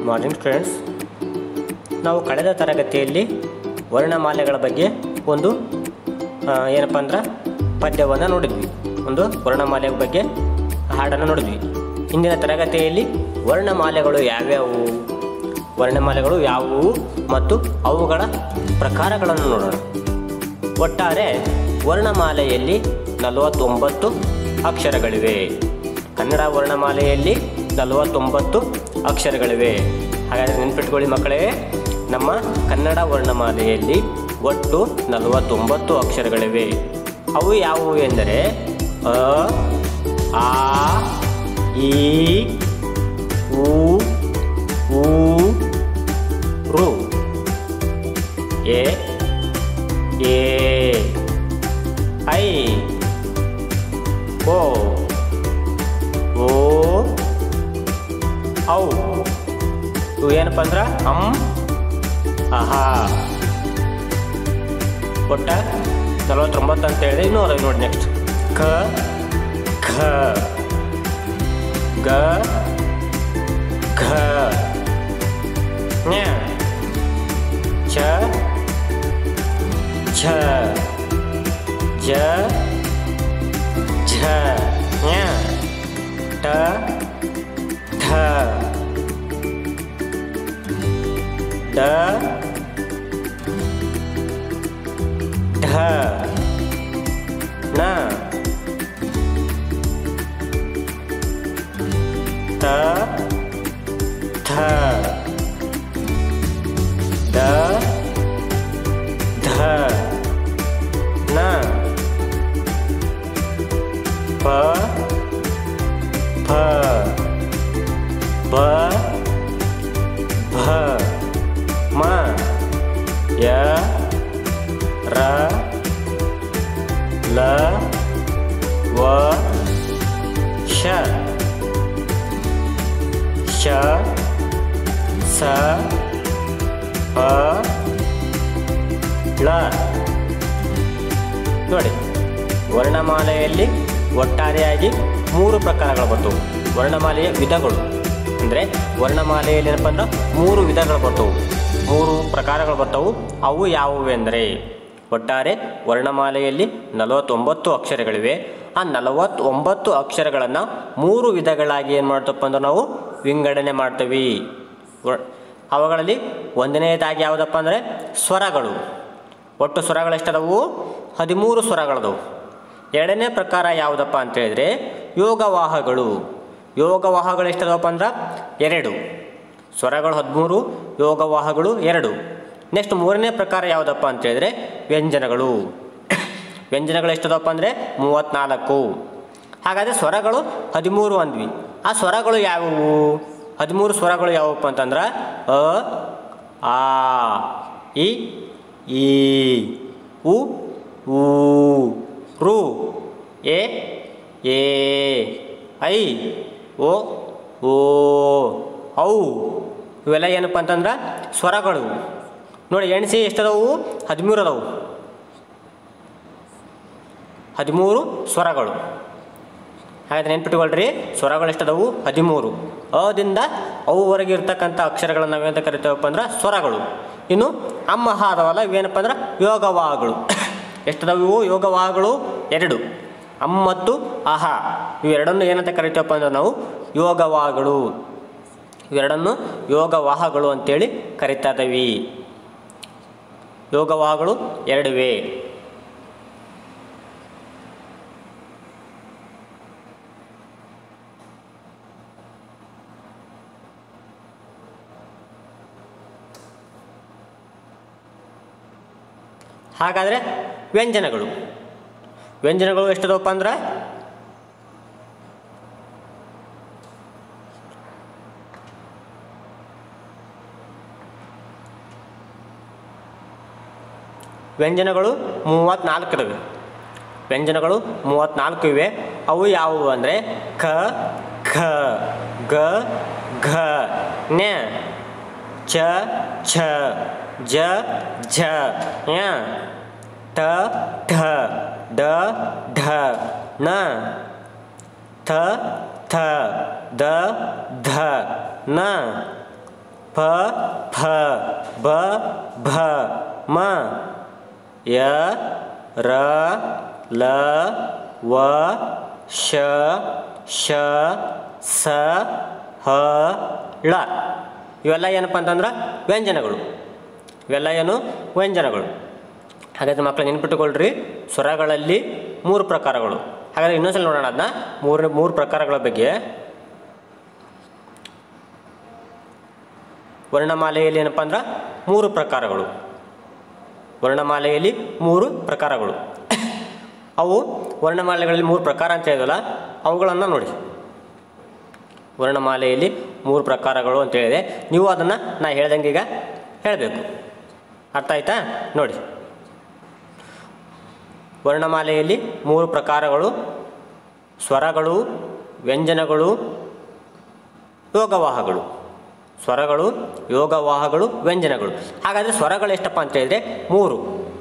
morning students ನಾವು ಕಳೆದ ತರಗತಿಯಲ್ಲಿ ವರ್ಣಮಾಲೆಗಳ ಬಗ್ಗೆ ಒಂದು ಆ, ಏನಪ್ಪ ಅಂದ್ರೆ ಪದ್ಯವನ್ನು ನೋಡಿದ್ವಿ ಒಂದು ವರ್ಣಮಾಲೆ ಬಗ್ಗೆ ಹಾಡನ್ನು ನೋಡಿದ್ವಿ ಇಂದಿನ ತರಗತಿಯಲ್ಲಿ ವರ್ಣಮಾಲೆಗಳು ಯಾವ್ಯಾವು ವರ್ಣಮಾಲೆಗಳು ಯಾವುವು ಮತ್ತು ಅವುಗಳ ಪ್ರಕಾರಗಳನ್ನು ನೋಡೋಣ ಒಟ್ಟಾರೆ ವರ್ಣಮಾಲೆಯಲ್ಲಿ ನಲವತ್ತೊಂಬತ್ತು ಅಕ್ಷರಗಳಿವೆ ಕನ್ನಡ ವರ್ಣಮಾಲೆಯಲ್ಲಿ ನಲವತ್ತೊಂಬತ್ತು ಅಕ್ಷರಗಳಿವೆ ಹಾಗಾದರೆ ನೆನ್ಪಿಟ್ಕೊಳ್ಳಿ ಮಕ್ಕಳೇ ನಮ್ಮ ಕನ್ನಡ ವರ್ಣಮಾಲೆಯಲ್ಲಿ ಒಟ್ಟು ನಲವತ್ತೊಂಬತ್ತು ಅಕ್ಷರಗಳಿವೆ ಅವು ಯಾವುವು ಎಂದರೆ ಅ ಆ ಈ ಉ ಊ ರು ಎ ಎ ಐ ಓ ಓ ಔ ಇವು ಏನಪ್ಪ ಅಂದ್ರೆ ಅಮ್ ಆಹಾ ಒಟ್ಟ ನಲವತ್ತೊಂಬತ್ತು ಅಂತ ಹೇಳಿದೆ ಇನ್ನೂ ಅದಾವೆ ನೋಡಿ ನೆಕ್ಸ್ಟ್ ಕ ಖ ಗ ಘ ಞ ಚ ಛ ಜ ಝ ಞ ಟ ಠ ಡ ಢ ಣ ತ ಥ ದ ಧ ನ ಪ ಫ ಬ ಭ ಮ ಯ ರ ಲ ವ ಶ ಶ ಸ ಪ ಳ ನೋಡಿ ವರ್ಣಮಾಲೆಯಲ್ಲಿ ಒಟ್ಟಾರೆಯಾಗಿ ಮೂರು ಪ್ರಕಾರಗಳು ಬರ್ತವೆ ವರ್ಣಮಾಲೆಯ ವಿಧಗಳು ಅಂದರೆ ವರ್ಣಮಾಲೆಯಲ್ಲಿ ಏನಪ್ಪ ಅಂದ್ರೆ ಮೂರು ವಿಧಗಳು ಬರ್ತವೆ ಮೂರು ಪ್ರಕಾರಗಳು ಬರ್ತವೆ ಅವು ಯಾವುವು ಎಂದರೆ ಒಟ್ಟಾರೆ ವರ್ಣಮಾಲೆಯಲ್ಲಿ ನಲವತ್ತೊಂಬತ್ತು ಅಕ್ಷರಗಳಿವೆ ಆ ನಲವತ್ತೊಂಬತ್ತು ಅಕ್ಷರಗಳನ್ನು ಮೂರು ವಿಧಗಳಾಗಿ ಏನು ಮಾಡ್ತಪ್ಪ ಅಂದ್ರೆ ನಾವು ವಿಂಗಡಣೆ ಮಾಡ್ತೀವಿ ವ- ಅವುಗಳಲ್ಲಿ ಒಂದನೇದಾಗಿ ಯಾವುದಪ್ಪ ಅಂದರೆ ಸ್ವರಗಳು ಒಟ್ಟು ಸ್ವರಗಳು ಎಷ್ಟದವು ಹದಿಮೂರು ಸ್ವರಗಳದವು ಎರಡನೇ ಪ್ರಕಾರ ಯಾವುದಪ್ಪ ಅಂತ ಹೇಳಿದ್ರೆ ಯೋಗವಾಹಗಳು ಯೋಗವಾಹಗಳು ಎಷ್ಟದವಪ್ಪ ಅಂದ್ರೆ ಎರಡು ಸ್ವರಗಳು ಹದಿಮೂರು ಯೋಗವಾಹಗಳು ಎರಡು ನೆಕ್ಸ್ಟ್ ಮೂರನೇ ಪ್ರಕಾರ ಯಾವುದಪ್ಪ ಅಂತ ಹೇಳಿದ್ರೆ ವ್ಯಂಜನಗಳು ವ್ಯಂಜನಗಳು ಎಷ್ಟದವಪ್ಪ ಅಂದರೆ ಮೂವತ್ತ್ನಾಲ್ಕು ಹಾಗಾದರೆ ಸ್ವರಗಳು ಹದಿಮೂರು ಅಂದ್ವಿ ಆ ಸ್ವರಗಳು ಯಾವುವು ಹದಿಮೂರು ಸ್ವರಗಳು ಯಾವುವಪ್ಪ ಅಂತಂದ್ರೆ ಅ ಆ ಇ ಈ ಉ ಊ ರು ಎ ಎ ಐ ಓ ಓ ಔ ಇವೆಲ್ಲ ಏನಪ್ಪ ಅಂತಂದ್ರೆ ಸ್ವರಗಳು ನೋಡಿ ಎಣಿಸಿ ಎಷ್ಟದವು ಹದಿಮೂರು ಅದಾವು ಹದಿಮೂರು ಸ್ವರಗಳು ಹಾಗಾದ್ರೆ ನೆನ್ಪಿಟ್ಕೊಳ್ರಿ ಸ್ವರಗಳು ಎಷ್ಟದವು ಹದಿಮೂರು ಅದಿಂದ ಅವುವರೆಗೆ ಇರ್ತಕ್ಕಂಥ ಅಕ್ಷರಗಳನ್ನು ನಾವೇಂತ ಕರಿತೇವಪ್ಪ ಅಂದ್ರೆ ಸ್ವರಗಳು ಇನ್ನು ಅಮ್ಮಹ ಅದಾವಲ್ಲ ಇವೇನಪ್ಪ ಅಂದ್ರೆ ಯೋಗವಾಹಗಳು ಎಷ್ಟದವು ಇವು ಯೋಗವಾಹಗಳು ಎರಡು ಅಮ್ ಮತ್ತು ಅಹ ಇವೆರಡನ್ನು ಏನಂತ ಕರಿತೇವಪ್ಪ ಅಂದ್ರೆ ನಾವು ಯೋಗವಾಹಗಳು ಇವೆರಡನ್ನು ಯೋಗವಾಹಗಳು ಅಂತೇಳಿ ಕರಿತಾ ಇದ್ದೀವಿ ಯೋಗವಾಹಗಳು ಎರಡುವೆ ಹಾಗಾದರೆ ವ್ಯಂಜನಗಳು ವ್ಯಂಜನಗಳು ಎಷ್ಟದವಪ್ಪ ಅಂದ್ರೆ ವ್ಯಂಜನಗಳು ಮೂವತ್ತ್ನಾಲ್ಕು ಇದಾವೆ ವ್ಯಂಜನಗಳು ಮೂವತ್ತ್ನಾಲ್ಕು ಇವೆ ಅವು ಯಾವುವು ಅಂದರೆ ಕ ಖ ಗ ಘ ಞ ಚ ಛ ಜ ಝ ಞ ಟ ಠ ಡ ಢ ಣ ಥ ಥ ದ ಧ ನ ಫ ಫ ಬ ಭ ಮ ಯ ರ ಲ ವ ಶ ಶ ಸ ಹ ಳ ಇವೆಲ್ಲ ಏನಪ್ಪ ಅಂತಂದ್ರೆ ವ್ಯಂಜನಗಳು ಇವೆಲ್ಲ ಏನು ವ್ಯಂಜನಗಳು ಹಾಗಾದ್ರೆ ಮಕ್ಕಳು ನೆನ್ಪಿಟ್ಟುಕೊಳ್ರಿ ಸ್ವರಗಳಲ್ಲಿ ಮೂರು ಪ್ರಕಾರಗಳು ಹಾಗಾದ್ರೆ ಇನ್ನೊಂದ್ಸಲ ನೋಡೋಣ ಅದನ್ನ ಮೂರು ಮೂರು ಪ್ರಕಾರಗಳ ಬಗ್ಗೆ ವರ್ಣಮಾಲೆಯಲ್ಲಿ ಏನಪ್ಪ ಅಂದ್ರೆ ಮೂರು ಪ್ರಕಾರಗಳು ವರ್ಣಮಾಲೆಯಲ್ಲಿ ಮೂರು ಪ್ರಕಾರಗಳು ಅವು ವರ್ಣಮಾಲೆಗಳಲ್ಲಿ ಮೂರು ಪ್ರಕಾರ ಅಂತ ಹೇಳಿದಲ್ಲ ಅವುಗಳನ್ನು ನೋಡಿ ವರ್ಣಮಾಲೆಯಲ್ಲಿ ಮೂರು ಪ್ರಕಾರಗಳು ಅಂತ ಹೇಳಿದೆ ನೀವು ಅದನ್ನು ನಾ ಹೇಳ್ದಂಗೆ ಈಗ ಹೇಳಬೇಕು ಅರ್ಥ ಆಯ್ತಾ ನೋಡಿ ವರ್ಣಮಾಲೆಯಲ್ಲಿ ಮೂರು ಪ್ರಕಾರಗಳು ಸ್ವರಗಳು ವ್ಯಂಜನಗಳು ಯೋಗವಾಹಗಳು ಸ್ವರಗಳು ಯೋಗವಾಹಗಳು ವ್ಯಂಜನಗಳು ಹಾಗಾದರೆ ಸ್ವರಗಳು ಎಷ್ಟಪ್ಪ ಅಂತ ಹೇಳಿದ್ರೆ ಮೂರು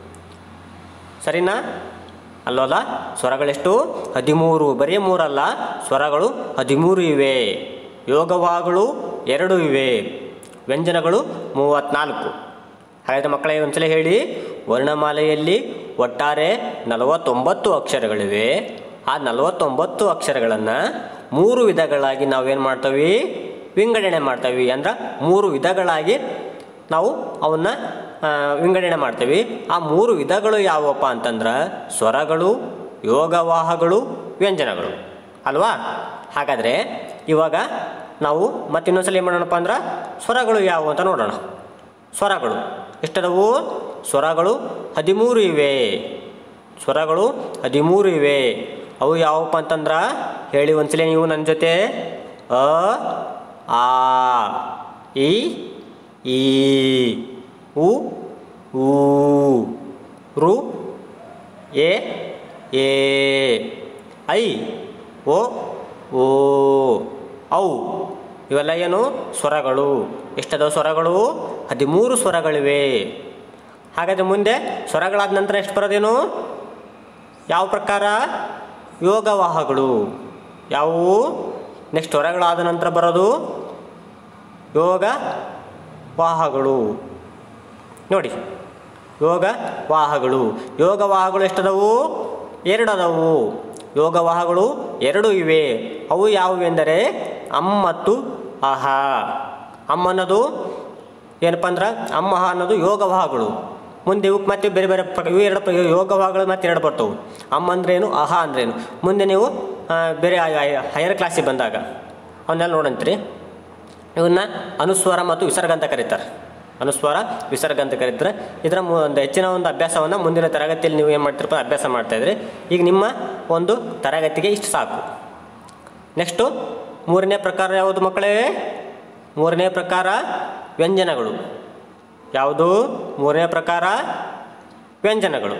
ಸರಿನಾ ಅಲ್ಲೋಲ್ಲ ಸ್ವರಗಳೆಷ್ಟು ಹದಿಮೂರು ಬರೀ ಮೂರಲ್ಲ ಸ್ವರಗಳು ಹದಿಮೂರು ಇವೆ ಯೋಗವಾಹಗಳು ಎರಡು ಇವೆ ವ್ಯಂಜನಗಳು ಮೂವತ್ತ್ನಾಲ್ಕು ಹಾಗಾದರೆ ಮಕ್ಕಳೇ ಒಂದ್ಸಲ ಹೇಳಿ ವರ್ಣಮಾಲೆಯಲ್ಲಿ ಒಟ್ಟಾರೆ ನಲವತ್ತೊಂಬತ್ತು ಅಕ್ಷರಗಳಿವೆ ಆ ನಲವತ್ತೊಂಬತ್ತು ಅಕ್ಷರಗಳನ್ನು ಮೂರು ವಿಧಗಳಾಗಿ ನಾವೇನು ಮಾಡ್ತೀವಿ ವಿಂಗಡಣೆ ಮಾಡ್ತೀವಿ ಅಂದ್ರೆ ಮೂರು ವಿಧಗಳಾಗಿ ನಾವು ಅವನ್ನ ಆ, ವಿಂಗಡಣೆ ಮಾಡ್ತೀವಿ ಆ ಮೂರು ವಿಧಗಳು ಯಾವುವಪ್ಪ ಅಂತಂದ್ರೆ ಸ್ವರಗಳು ಯೋಗವಾಹಗಳು ವ್ಯಂಜನಗಳು ಅಲ್ವಾ ಹಾಗಾದರೆ ಇವಾಗ ನಾವು ಮತ್ತಿನ್ನೊಂದ್ಸಲ ಏನು ಮಾಡೋಣಪ್ಪ ಅಂದ್ರೆ ಸ್ವರಗಳು ಯಾವುವು ಅಂತ ನೋಡೋಣ ಸ್ವರಗಳು ಎಷ್ಟದವು ಸ್ವರಗಳು ಹದಿಮೂರು ಇವೆ ಸ್ವರಗಳು ಹದಿಮೂರು ಇವೆ ಅವು ಯಾವಪ್ಪ ಅಂತಂದ್ರೆ ಹೇಳಿ ಒಂದ್ಸಲ ನೀವು ನನ್ನ ಜೊತೆ ಅ ಆ ಇ ಈ ಉ ಊ ರು ಎ ಏ ಐ ಓ ಓ ಔ ಇವೆಲ್ಲ ಏನು ಸ್ವರಗಳು ಎಷ್ಟದಾವ ಸ್ವರಗಳು ಹದಿಮೂರು ಸ್ವರಗಳಿವೆ ಹಾಗಾದರೆ ಮುಂದೆ ಸ್ವರಗಳಾದ ನಂತರ ಎಷ್ಟು ಬರೋದೇನು ಯಾವ ಪ್ರಕಾರ ಯೋಗವಾಹಗಳು ಯಾವುವು ನೆಕ್ಸ್ಟ್ ಸ್ವರಗಳಾದ ನಂತರ ಬರೋದು ಯೋಗ ವಾಹಗಳು ನೋಡಿ ಯೋಗ ವಾಹಗಳು ಯೋಗ ವಾಹಗಳು ಎಷ್ಟದವು ಎರಡು ಅದಾವು ಯೋಗ ವಾಹಗಳು ಎರಡು ಇವೆ ಅವು ಯಾವುವು ಎಂದರೆ ಅಮ್ ಮತ್ತು ಅಹ ಅಮ್ಮ ಅನ್ನೋದು ಏನಪ್ಪ ಅಂದ್ರೆ ಅಮ್ಮ ಅಹ ಅನ್ನೋದು ಯೋಗ ವಾಹಗಳು ಮುಂದೆ ಇವಕ್ಕೆ ಮತ್ತೆ ಬೇರೆ ಬೇರೆ ಪ್ರಕ ಇವು ಎರಡು ಪ್ರ- ಯೋಗ ವಾಹಗಳು ಮತ್ತೆ ಎರಡು ಬರ್ತವೆ ಅಮ್ಮ ಅಂದ್ರೇನು ಅಹ ಅಂದ್ರೇನು ಮುಂದೆ ನೀವು ಆ, ಬೇರೆ ಹೈಯರ್ ಕ್ಲಾಸಿಗೆ ಬಂದಾಗ ಅವನ್ನೆಲ್ಲ ನೋಡಂತ್ರಿ ಇವನ್ನ ಅನುಸ್ವರ ಮತ್ತು ವಿಸರ್ಗ ಅಂತ ಕರೀತಾರೆ ಅನುಸ್ವರ ವಿಸರ್ಗ ಅಂತ ಕರೀತಾರೆ ಇದರ ಮು- ಒಂದು ಹೆಚ್ಚಿನ ಒಂದು ಅಭ್ಯಾಸವನ್ನು ಮುಂದಿನ ತರಗತಿಯಲ್ಲಿ ನೀವು ಏನು ಮಾಡ್ತಿರಪ್ಪ ಅಭ್ಯಾಸ ಮಾಡ್ತಾಯಿದ್ರಿ ಈಗ ನಿಮ್ಮ ಒಂದು ತರಗತಿಗೆ ಇಷ್ಟು ಸಾಕು ನೆಕ್ಸ್ಟು ಮೂರನೇ ಪ್ರಕಾರ ಯಾವುದು ಮಕ್ಕಳೇ ಮೂರನೇ ಪ್ರಕಾರ ವ್ಯಂಜನಗಳು ಯಾವುದು ಮೂರನೇ ಪ್ರಕಾರ ವ್ಯಂಜನಗಳು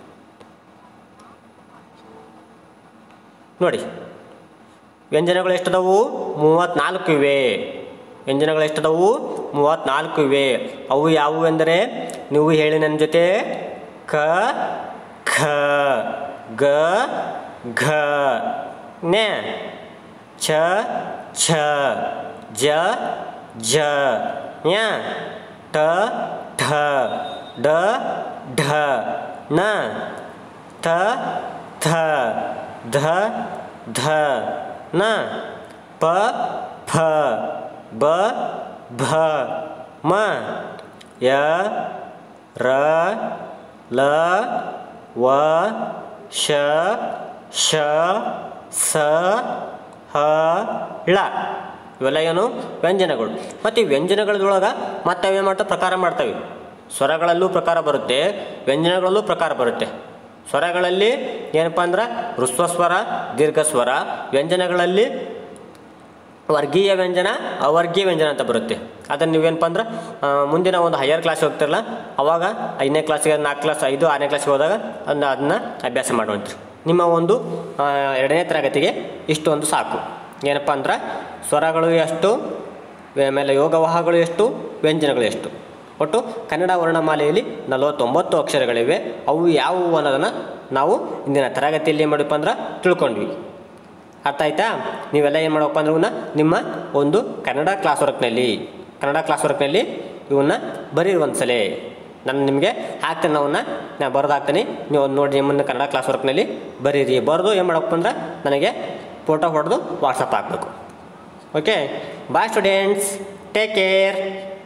ನೋಡಿ ವ್ಯಂಜನಗಳು ಎಷ್ಟದವು ಮೂವತ್ತ್ನಾಲ್ಕು ಇವೆ ವ್ಯಂಜನಗಳು ಎಷ್ಟದವು ಮೂವತ್ತ್ನಾಲ್ಕು ಇವೆ ಅವು ಯಾವುವು ಎಂದರೆ ನೀವು ಹೇಳಿ ನನ್ನ ಜೊತೆ ಕ ಖ ಗ ಘ ಜ್ಞ ಛ ಛ ಜ ಝ ಞ ಟ ಠ ಡ ಢ ಣ ಥ ಥ ಧ ಧ ನ ಪ ಫ ಬ ಭ ಮ ಯ ರ ಲ ವ ಶ ಶ ಸ ಹ ಳ ಇವೆಲ್ಲ ಏನು ವ್ಯಂಜನಗಳು ಮತ್ತು ಈ ವ್ಯಂಜನಗಳದೊಳಗೆ ಮತ್ತೆ ಅವೇನು ಮಾಡ್ತಾವೆ ಪ್ರಕಾರ ಮಾಡ್ತವೆ ಸ್ವರಗಳಲ್ಲೂ ಪ್ರಕಾರ ಬರುತ್ತೆ ವ್ಯಂಜನಗಳಲ್ಲೂ ಪ್ರಕಾರ ಬರುತ್ತೆ ಸ್ವರಗಳಲ್ಲಿ ಏನಪ್ಪ ಅಂದ್ರೆ ಹೃಸ್ವಸ್ವರ ದೀರ್ಘಸ್ವರ ವ್ಯಂಜನಗಳಲ್ಲಿ ವರ್ಗೀಯ ವ್ಯಂಜನ ಅವರ್ಗೀಯ ವ್ಯಂಜನ ಅಂತ ಬರುತ್ತೆ ಅದನ್ನು ನೀವೇನಪ್ಪ ಅಂದ್ರೆ ಆ, ಮುಂದಿನ ಒಂದು ಹೈಯರ್ ಕ್ಲಾಸ್ ಹೋಗ್ತಿರಲ್ಲ ಅವಾಗ ಐದನೇ ಕ್ಲಾಸಿಗೆ ನಾಲ್ಕು ಕ್ಲಾಸ್ ಐದು ಆರನೇ ಕ್ಲಾಸಿಗೆ ಹೋದಾಗ ಅದನ್ನ ಅದನ್ನ ಅಭ್ಯಾಸ ಮಾಡುವಂತ್ರಿ ನಿಮ್ಮ ಒಂದು ಆ, ಎರಡನೇ ತರಗತಿಗೆ ಇಷ್ಟೊಂದು ಸಾಕು ಏನಪ್ಪ ಅಂದ್ರೆ ಸ್ವರಗಳು ಎಷ್ಟು ಆಮೇಲೆ ಯೋಗವಾಹಗಳು ಎಷ್ಟು ವ್ಯಂಜನಗಳು ಎಷ್ಟು ಒಟ್ಟು ಕನ್ನಡ ವರ್ಣಮಾಲೆಯಲ್ಲಿ ನಲವತ್ತೊಂಬತ್ತು ಅಕ್ಷರಗಳಿವೆ ಅವು ಯಾವುವು ಅನ್ನೋದನ್ನು ನಾವು ಇಂದಿನ ತರಗತಿಯಲ್ಲಿ ಏನು ಮಾಡಿಪ್ಪ ಅಂದ್ರೆ ತಿಳ್ಕೊಂಡ್ವಿ ಅರ್ಥ ಆಯ್ತಾ ನೀವೆಲ್ಲ ಏನು ಮಾಡಬೇಕಪ್ಪ ಅಂದ್ರೆ ಇವನ್ನ ನಿಮ್ಮ ಒಂದು ಕನ್ನಡ ಕ್ಲಾಸ್ ವರ್ಕ್ನಲ್ಲಿ ಕನ್ನಡ ಕ್ಲಾಸ್ ವರ್ಕ್ನಲ್ಲಿ ಇವನ್ನ ಬರೀರಿ ಒಂದ್ಸಲ ನಾನು ನಿಮಗೆ ಹಾಕ್ತೇನೆ ಅವನ್ನ ನಾನು ಬರೆದು ಹಾಕ್ತೀನಿ ನೀವು ಅದನ್ನ ನೋಡಿ ನಿಮ್ಮನ್ನು ಕನ್ನಡ ಕ್ಲಾಸ್ ವರ್ಕ್ನಲ್ಲಿ ಬರೀರಿ ಬರೆದು ಏನು ಮಾಡಬೇಕು ಅಂದ್ರೆ ನನಗೆ ಫೋಟೋ ಹೊಡೆದು ವಾಟ್ಸಪ್ ಹಾಕಬೇಕು okay bye students take care